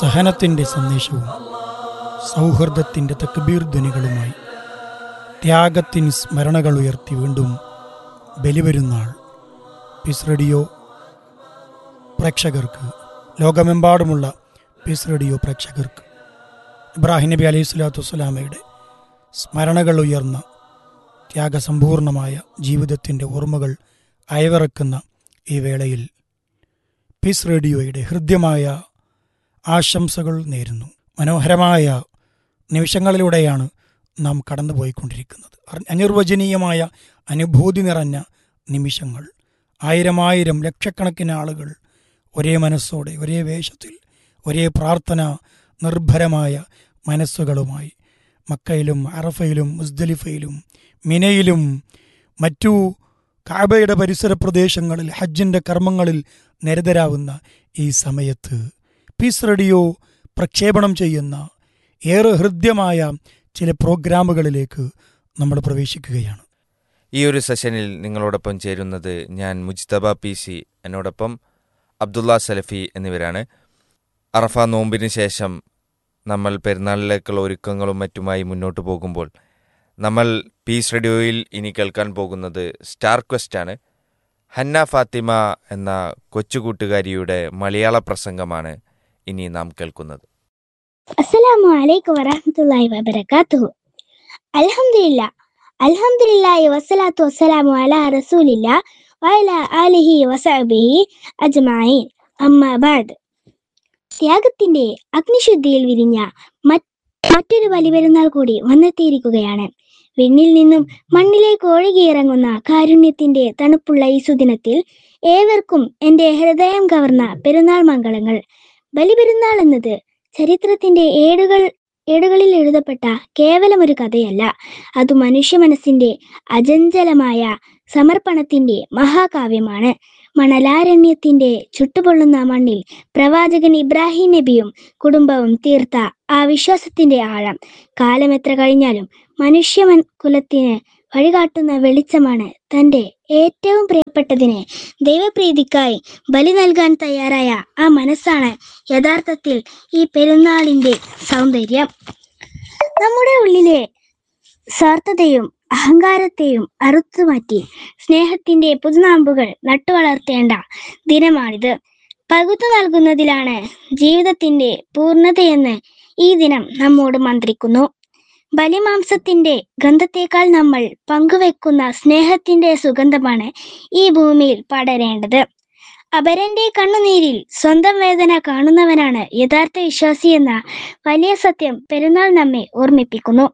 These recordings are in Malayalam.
സഹനത്തിൻ്റെ സന്ദേശവും സൗഹൃദത്തിൻ്റെ തക്ബീർ ധ്വനികളുമായി ത്യാഗത്തിന് സ്മരണകൾ ഉയർത്തി വീണ്ടും ബലിവരുന്നാൾ പീസ് റേഡിയോ പ്രേക്ഷകർക്ക് ലോകമെമ്പാടുമുള്ള പീസ് റേഡിയോ പ്രേക്ഷകർക്ക് ഇബ്രാഹിം നബി അലൈഹി സ്വലാത്തു വസ്സലാമയുടെ സ്മരണകൾ ഉയർന്ന ത്യാഗസമ്പൂർണമായ ജീവിതത്തിൻ്റെ ഓർമ്മകൾ അയവിറക്കുന്ന ഈ വേളയിൽ പീസ് റേഡിയോയുടെ ഹൃദ്യമായ ആശംസകൾ നേരുന്നു മനോഹരമായ നിമിഷങ്ങളിലൂടെയാണ് നാം കടന്നുപോയിക്കൊണ്ടിരിക്കുന്നത് അർ- അനിർവചനീയമായ അനുഭൂതി നിറഞ്ഞ നിമിഷങ്ങൾ ആയിരമായിരം ലക്ഷക്കണക്കിന് ആളുകൾ ഒരേ മനസ്സോടെ ഒരേ വേഷത്തിൽ ഒരേ പ്രാർത്ഥന നിർഭരമായ മനസ്സുകളുമായി മക്കയിലും അറഫയിലും മുസ്ദലിഫയിലും മിനയിലും മറ്റു കാബയുടെ പരിസര പ്രദേശങ്ങളിൽ ഹജ്ജിൻ്റെ കർമ്മങ്ങളിൽ നിരതരാവുന്ന ഈ സമയത്ത് പീസ് റേഡിയോ പ്രക്ഷേപണം ചെയ്യുന്ന ഏറെ ഹൃദ്യമായ ചില പ്രോഗ്രാമുകളിലേക്ക് നമ്മൾ പ്രവേശിക്കുകയാണ് ഈ ഒരു സെഷനിൽ നിങ്ങളോടൊപ്പം ചേരുന്നത് ഞാൻ മുജ്തബ പി സി എന്നോടൊപ്പം അബ്ദുള്ള സലഫി എന്നിവരാണ് അറഫ നോമ്പിന് ശേഷം നമ്മൾ പെരുന്നാളിലേക്കുള്ള ഒരുക്കങ്ങളും മറ്റുമായി മുന്നോട്ട് പോകുമ്പോൾ നമ്മൾ പീസ് റേഡിയോയിൽ ഇനി കേൾക്കാൻ പോകുന്നത് സ്റ്റാർ ക്വസ്റ്റ് ആണ് ഹന്ന ഫാത്തിമ എന്ന കൊച്ചുകൂട്ടുകാരിയുടെ മലയാള പ്രസംഗമാണ് ഇനി നാം കേൾക്കുന്നത് അസ്സലാമു അലൈക്കും വറഹ്മത്തുള്ളാഹി വബറകാതുഹു അൽഹംദുലില്ലാ അൽഹംദുലില്ലാഹി വസ്സലാത്തു വസ്സലാമു അലാ റസൂലില്ലാ വഅലാ ആലിഹി വസഹബിഹി അജ്മഈൻ അമ്മാ ബഅദ് ത്യാഗത്തിന്റെ അഗ്നിശുദ്ധിയിൽ വിരിഞ്ഞ മറ്റ് മറ്റൊരു ബലിപെരുന്നാൾ കൂടി വന്നെത്തിയിരിക്കുകയാണ് വിണ്ണിൽ നിന്നും മണ്ണിലേക്ക് ഒഴുകിയിറങ്ങുന്ന കാരുണ്യത്തിന്റെ തണുപ്പുള്ള ഈ സുദിനത്തിൽ ഏവർക്കും എന്റെ ഹൃദയം കവർന്ന പെരുന്നാൾ മംഗളങ്ങൾ ബലിപെരുന്നാൾ എന്നത് ചരിത്രത്തിന്റെ ഏടുകൾ ഏടുകളിൽ എഴുതപ്പെട്ട കേവലം ഒരു കഥയല്ല അത് മനുഷ്യ മനസ്സിന്റെ അചഞ്ചലമായ സമർപ്പണത്തിന്റെ മഹാകാവ്യമാണ് മണലാരണ്യത്തിന്റെ ചുട്ടുപൊള്ളുന്ന മണ്ണിൽ പ്രവാചകൻ ഇബ്രാഹിം നബിയും കുടുംബവും തീർത്ത ആ വിശ്വാസത്തിന്റെ ആഴം കാലമെത്ര കഴിഞ്ഞാലും മനുഷ്യ മൻ- കുലത്തിന് വഴികാട്ടുന്ന വെളിച്ചമാണ് തന്റെ ഏറ്റവും പ്രിയപ്പെട്ടതിനെ ദൈവപ്രീതിക്കായി ബലി നൽകാൻ തയ്യാറായ ആ മനസ്സാണ് യഥാർത്ഥത്തിൽ ഈ പെരുന്നാളിന്റെ സൗന്ദര്യം നമ്മുടെ ഉള്ളിലെ സ്വാർത്ഥതയും അഹങ്കാരത്തെയും അറുത്തുമാറ്റി സ്നേഹത്തിന്റെ പുതുനാമ്പുകൾ നട്ടുവളർത്തേണ്ട ദിനമാണിത് പകുത്തു നൽകുന്നതിലാണ് ജീവിതത്തിന്റെ പൂർണ്ണതയെന്ന് ഈ ദിനം നമ്മോട് മന്ത്രിക്കുന്നു ബലിമാംസത്തിന്റെ ഗന്ധത്തേക്കാൾ നമ്മൾ പങ്കുവെക്കുന്ന സ്നേഹത്തിന്റെ സുഗന്ധമാണ് ഈ ഭൂമിയിൽ പടരേണ്ടത് അപരന്റെ കണ്ണുനീരിൽ സ്വന്തം വേദന കാണുന്നവനാണ് യഥാർത്ഥ വിശ്വാസി എന്ന വലിയ സത്യം പെരുന്നാൾ നമ്മെ ഓർമ്മിപ്പിക്കുന്നു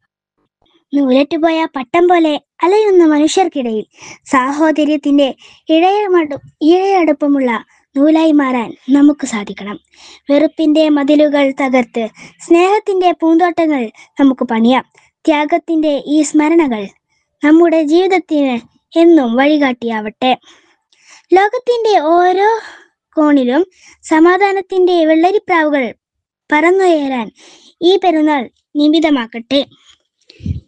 നൂലറ്റുപോയ പട്ടം പോലെ അലയുന്ന മനുഷ്യർക്കിടയിൽ സാഹോദര്യത്തിന്റെ ഇഴയമടു ഇഴയടുപ്പമുള്ള നൂലായി മാറാൻ നമുക്ക് സാധിക്കണം വെറുപ്പിന്റെ മതിലുകൾ തകർത്ത് സ്നേഹത്തിന്റെ പൂന്തോട്ടങ്ങൾ നമുക്ക് പണിയാം ത്യാഗത്തിന്റെ ഈ സ്മരണകൾ നമ്മുടെ ജീവിതത്തിന് എന്നും വഴികാട്ടിയാവട്ടെ ലോകത്തിന്റെ ഓരോ കോണിലും സമാധാനത്തിന്റെ വെള്ളരിപ്രാവുകൾ പറന്നുയരാൻ ഈ പെരുന്നാൾ നിമിതമാക്കട്ടെ